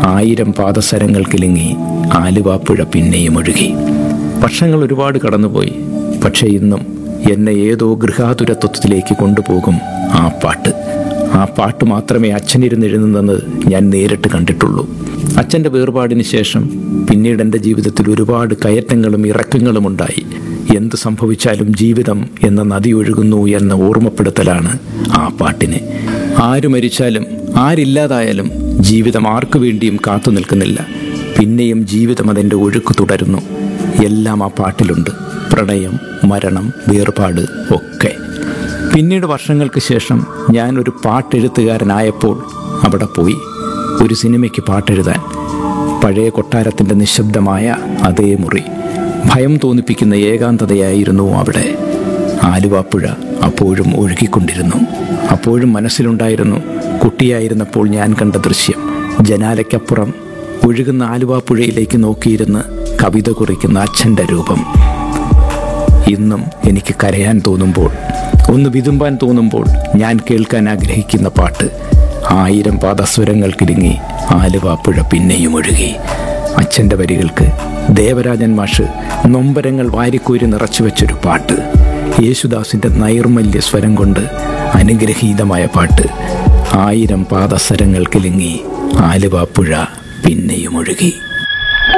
ആയിരം പാദസരങ്ങൾ കിലുങ്ങി ആലുവാപ്പുഴ പിന്നെയും ഒഴുകി വർഷങ്ങൾ ഒരുപാട് കടന്നുപോയി പക്ഷേ ഇന്നും എന്നെ ഏതോ ഗൃഹാതുരത്വത്തിലേക്ക് കൊണ്ടുപോകും ആ പാട്ട് ആ പാട്ട് മാത്രമേ അച്ഛനിരുന്ന് എഴുതുന്നത് ഞാൻ നേരിട്ട് കണ്ടിട്ടുള്ളൂ അച്ഛൻ്റെ വേർപാടിന് ശേഷം പിന്നീട് എൻ്റെ ജീവിതത്തിൽ ഒരുപാട് കയറ്റങ്ങളും ഇറക്കങ്ങളും ഉണ്ടായി എന്ത് സംഭവിച്ചാലും ജീവിതം എന്ന നദി ഒഴുകുന്നു എന്ന ഓർമ്മപ്പെടുത്തലാണ് ആ പാട്ടിന് ആര് മരിച്ചാലും ആരില്ലാതായാലും ജീവിതം ആർക്കു വേണ്ടിയും കാത്തു നിൽക്കുന്നില്ല പിന്നെയും ജീവിതം അതിൻ്റെ ഒഴുക്ക് തുടരുന്നു എല്ലാം ആ പാട്ടിലുണ്ട് പ്രണയം മരണം വേർപാട് ഒക്കെ പിന്നീട് വർഷങ്ങൾക്ക് ശേഷം ഞാൻ ഒരു പാട്ടെഴുത്തുകാരനായപ്പോൾ അവിടെ പോയി ഒരു സിനിമയ്ക്ക് പാട്ടെഴുതാൻ പഴയ കൊട്ടാരത്തിൻ്റെ നിശബ്ദമായ അതേ മുറി ഭയം തോന്നിപ്പിക്കുന്ന ഏകാന്തതയായിരുന്നു അവിടെ ആലുവാപ്പുഴ അപ്പോഴും ഒഴുകിക്കൊണ്ടിരുന്നു അപ്പോഴും മനസ്സിലുണ്ടായിരുന്നു കുട്ടിയായിരുന്നപ്പോൾ ഞാൻ കണ്ട ദൃശ്യം ജനാലയ്ക്കപ്പുറം ഒഴുകുന്ന ആലുവാപ്പുഴയിലേക്ക് നോക്കിയിരുന്ന് കവിത കുറിക്കുന്ന അച്ഛൻ്റെ രൂപം ഇന്നും എനിക്ക് കരയാൻ തോന്നുമ്പോൾ ഒന്ന് വിതുമ്പാൻ തോന്നുമ്പോൾ ഞാൻ കേൾക്കാൻ ആഗ്രഹിക്കുന്ന പാട്ട് ആയിരം പാദസ്വരങ്ങൾ കിടുങ്ങി ആലുവാപ്പുഴ പിന്നെയും ഒഴുകി അച്ഛൻ്റെ വരികൾക്ക് ദേവരാജൻ മാഷ് നൊമ്പരങ്ങൾ വാരിക്കോരി നിറച്ചു വെച്ചൊരു പാട്ട് യേശുദാസിൻ്റെ നൈർമല്യ സ്വരം കൊണ്ട് അനുഗ്രഹീതമായ പാട്ട് ആയിരം പാദസരങ്ങൾ കിലുങ്ങി ആലുവാപ്പുഴ പിന്നെയും ഒഴുകി